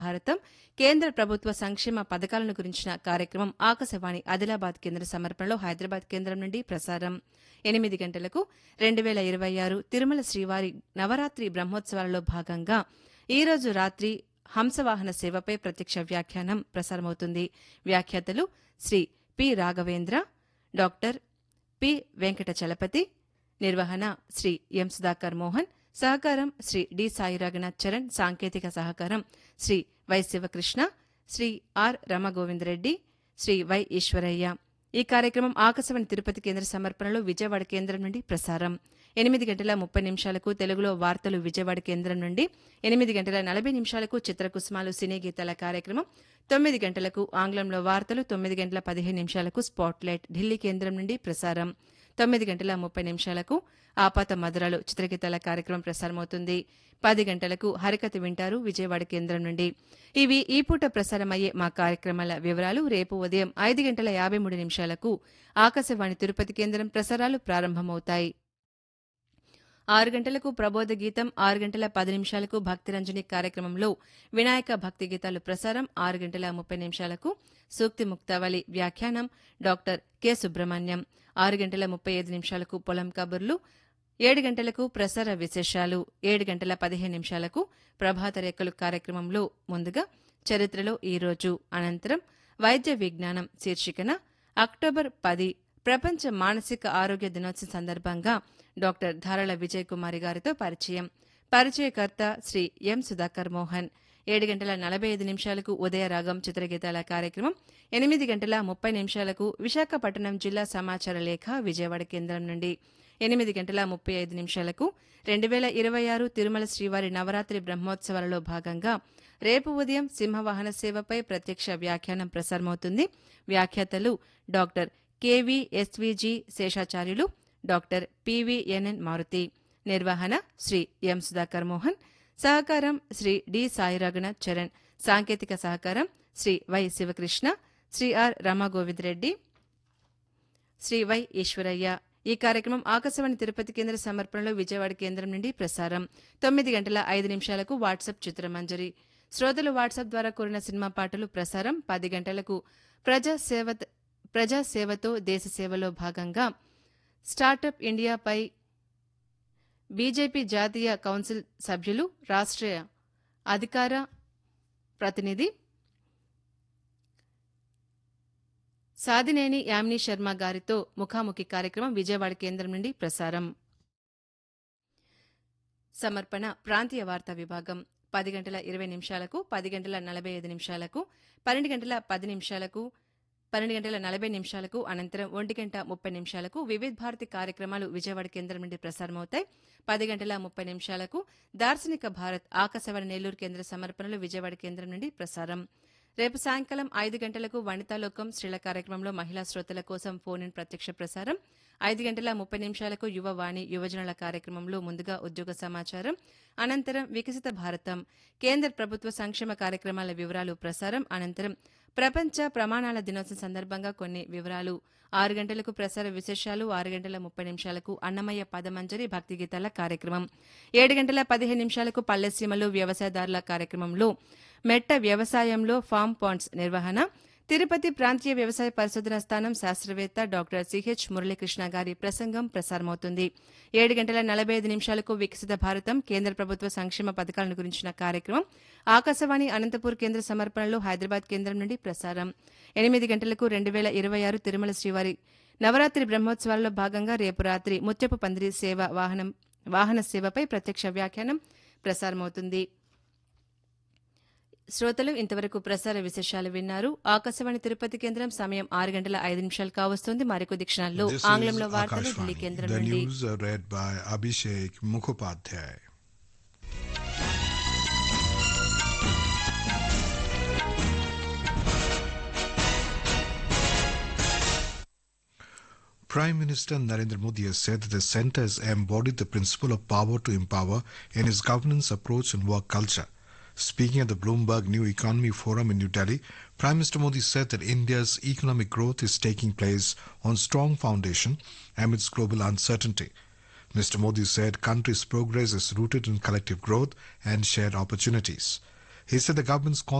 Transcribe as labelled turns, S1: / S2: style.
S1: భారతం కేంద్ర ప్రభుత్వ సంక్షేమ పథకాలను గురించిన కార్యక్రమం ఆకాశవాణి ఆదిలాబాద్ కేంద్ర సమర్పణలో హైదరాబాద్ కేంద్రం నుండి ప్రసారం ఎనిమిది గంటలకు రెండు వేల ఇరవై ఆరు తిరుమల శ్రీవారి నవరాత్రి బ్రహ్మోత్సవాలలో భాగంగా ఈరోజు రాత్రి హంసవాహన సేవపై ప్రత్యక్ష వ్యాఖ్యానం ప్రసారమవుతుంది వ్యాఖ్యాతలు Shri P Raghavendra doctor P Venkata Chalapathi నిర్వహణ శ్రీ ఎం సుధాకర్ మోహన్ సహకారం శ్రీ డి సాయి రఘునాథ్ చరణ్ సాంకేతిక సహకారం Shri Y Sivakrishna Shri R Ramagovindareddy Shri Y Eswaraiah ఈ కార్యక్రమం ఆకాశవాణి తిరుపతి కేంద్ర సమర్పణలో విజయవాడ కేంద్రం నుండి ప్రసారం ఎనిమిది గంటల ముప్పై నిమిషాలకు తెలుగులో వార్తలు విజయవాడ కేంద్రం నుండి ఎనిమిది గంటల నలభై నిమిషాలకు చిత్రకుసుమాలు సినీ గీతాల కార్యక్రమం తొమ్మిది గంటలకు ఆంగ్లంలో వార్తలు తొమ్మిది గంటల పదిహేను నిమిషాలకు స్పాట్లైట్ ఢిల్లీ కేంద్రం నుండి ప్రసారం తొమ్మిది గంటల ముప్పై నిమిషాలకు ఆపాత మధురాలు చిత్రగీతాల కార్యక్రమం ప్రసారమవుతుంది పది గంటలకు హరికథ వింటారు విజయవాడ కేంద్రం నుండి ఇవి ఈ పూట ప్రసారమయ్యే మా కార్యక్రమాల వివరాలు రేపు ఉదయం ఐదు గంటల యాభై మూడు నిమిషాలకు ఆకాశవాణి తిరుపతి కేంద్రం ప్రసారాలు ప్రారంభమవుతాయి ఆరు గంటలకు ప్రబోధ గీతం ఆరు గంటల పది నిమిషాలకు భక్తిరంజని కార్యక్రమంలో వినాయక భక్తి గీతాలు ప్రసారం ఆరు గంటల ముప్పై నిమిషాలకు సూక్తి ముక్తావళి వ్యాఖ్యానం డాక్టర్ కె సుబ్రహ్మణ్యం ఆరు గంటల ముప్పై ఐదు నిమిషాలకు పొలం కబుర్లు ఏడు గంటలకు ప్రసార విశేషాలు ఏడు గంటల పదిహేను నిమిషాలకు ప్రభాత రేఖలు కార్యక్రమంలో ముందుగా చరిత్రలో ఈరోజు అనంతరం వైద్య విజ్ఞానం శీర్షికన అక్టోబర్ పది ప్రపంచ మానసిక ఆరోగ్య దినోత్సవం సందర్భంగా డాక్టర్ ధారాళ విజయ్ కుమారి గారితో పరిచయం పరిచయకర్త శ్రీ ఎం సుధాకర్ మోహన్ ఏడు గంటల నలభై ఐదు నిమిషాలకు ఉదయరాగం చిత్రగీతాల కార్యక్రమం ఎనిమిది గంటల ముప్పై నిమిషాలకు విశాఖపట్నం జిల్లా సమాచార లేఖ విజయవాడ కేంద్రం నుండి ఎనిమిది గంటల ముప్పై ఐదు నిమిషాలకు రెండు వేల ఇరవై ఆరు తిరుమల శ్రీవారి నవరాత్రి బ్రహ్మోత్సవాలలో భాగంగా రేపు ఉదయం సింహవాహన సేవపై ప్రత్యక్ష వ్యాఖ్యానం ప్రసారమవుతుంది వ్యాఖ్యాతలు doctor KV SVG Seshacharyulu doctor PVNN Maruthi నిర్వహణ శ్రీ ఎం సుధాకర్ మోహన్ సహకారం శ్రీ డి సాయి రఘునాథ్ చరణ్ సాంకేతిక సహకారం Shri Y Sivakrishna Shri R Ramagovindareddy Shri Y Eswaraiah ఈ కార్యక్రమం ఆకాశవాణి తిరుపతి కేంద్ర సమర్పణలో విజయవాడ కేంద్రం నుండి ప్రసారం తొమ్మిది గంటల ఐదు నిమిషాలకు వాట్సాప్ చిత్రమంజరి శ్రోతలు వాట్సాప్ ద్వారా కోరిన సినిమా పాటలు ప్రసారం పది గంటలకు ప్రజాసేవ ప్రజాసేవతో దేశ సేవలో భాగంగా స్టార్టప్ ఇండియాపై బీజేపీ జాతీయ కౌన్సిల్ సభ్యులు రాష్ట్రీయ అధికార ప్రతినిధి సాదినేని యామిని శర్మ గారితో ముఖాముఖి కార్యక్రమం విజయవాడ కేంద్రం నుండి ప్రసారం సమర్పణ ప్రాంతీయ వార్తా విభాగం పది గంటల ఇరవై నిమిషాలకు పది గంటల నలభై ఐదు నిమిషాలకు పన్నెండు గంటల పది నిమిషాలకు పన్నెండు గంటల నలభై నిమిషాలకు అనంతరం ఒంటి గంట ముప్పై నిమిషాలకు వివిధ భారతి కార్యక్రమాలు విజయవాడ కేంద్రం నుండి ప్రసారమవుతాయి పది గంటల ముప్పై నిమిషాలకు దార్శనిక భారత్ ఆకాశవాణి నెల్లూరు కేంద్ర సమర్పణలు విజయవాడ కేంద్రం నుండి ప్రసారం రేపు సాయంకాలం ఐదు గంటలకు వనితాలోకం స్త్రీల కార్యక్రమంలో మహిళా శ్రోతల కోసం ఫోన్ ఇన్ ప్రత్యక్ష ప్రసారం ఐదు గంటల ముప్పై నిమిషాలకు యువవాణి యువజనుల కార్యక్రమంలో ముందుగా ఉద్యోగ సమాచారం అనంతరం వికసిత భారతం కేంద్ర ప్రభుత్వ సంక్షేమ కార్యక్రమాల వివరాలు ప్రసారం అనంతరం ప్రపంచ ప్రమాణాల దినోత్సవం సందర్భంగా కొన్ని వివరాలు ఆరు గంటలకు ప్రసార విశేషాలు ఆరు గంటల ముప్పై నిమిషాలకు అన్నమయ్య పదమంజరి భక్తి గీతాల కార్యక్రమం ఏడు గంటల పదిహేను నిమిషాలకు పల్లెసీమలు వ్యవసాయదారుల కార్యక్రమంలో మెట్ట వ్యవసాయంలో ఫామ్ పాండ్స్ నిర్వహణ తిరుపతి ప్రాంతీయ వ్యవసాయ పరిశోధన స్థానం శాస్త్రవేత్త డాక్టర్ సిహెచ్ మురళీకృష్ణ గారి ప్రసంగం ప్రసారమవుతుంది ఏడు గంటల నలభై ఐదు నిమిషాలకు వికసిత భారతం కేంద్ర ప్రభుత్వ సంక్షేమ పథకాలను గురించిన కార్యక్రమం ఆకాశవాణి అనంతపూర్ కేంద్ర సమర్పణలో హైదరాబాద్ కేంద్రం నుండి ప్రసారం ఎనిమిది గంటలకు రెండు వేల ఇరవై ఆరు తిరుమల శ్రీవారి నవరాత్రి బ్రహ్మోత్సవాల్లో భాగంగా రేపు రాత్రి ముత్యపు పందిరి సేవ వాహనం వాహన సేవపై ప్రత్యక్ష వ్యాఖ్యానం ప్రసారమవుతుంది శ్రోతలు ఇంతవరకు ప్రసార విశేషాలు విన్నారు ఆకాశవాణి తిరుపతి కేంద్రం సమయం ఆరు గంటల ఐదు నిమిషాలు కావస్తుంది మరికొద్ది క్షణాల్లో
S2: This
S1: ఆంగ్లంలో
S2: is
S1: వార్తలు ఢిల్లీ
S2: Akashvani.
S1: కేంద్రం
S2: The
S1: నుండి
S2: news are read by Abhishek Mukhopadhyay. Prime Minister Narendra Modi has said that the centre has embodied the principle of power to empower in its governance approach and work culture. Speaking at the Bloomberg New Economy Forum in New Delhi, Prime Minister Modi said that India's economic growth is taking place on strong foundation amidst global uncertainty. Mr. Modi said country's progress is rooted in collective growth and shared opportunities. He said the government's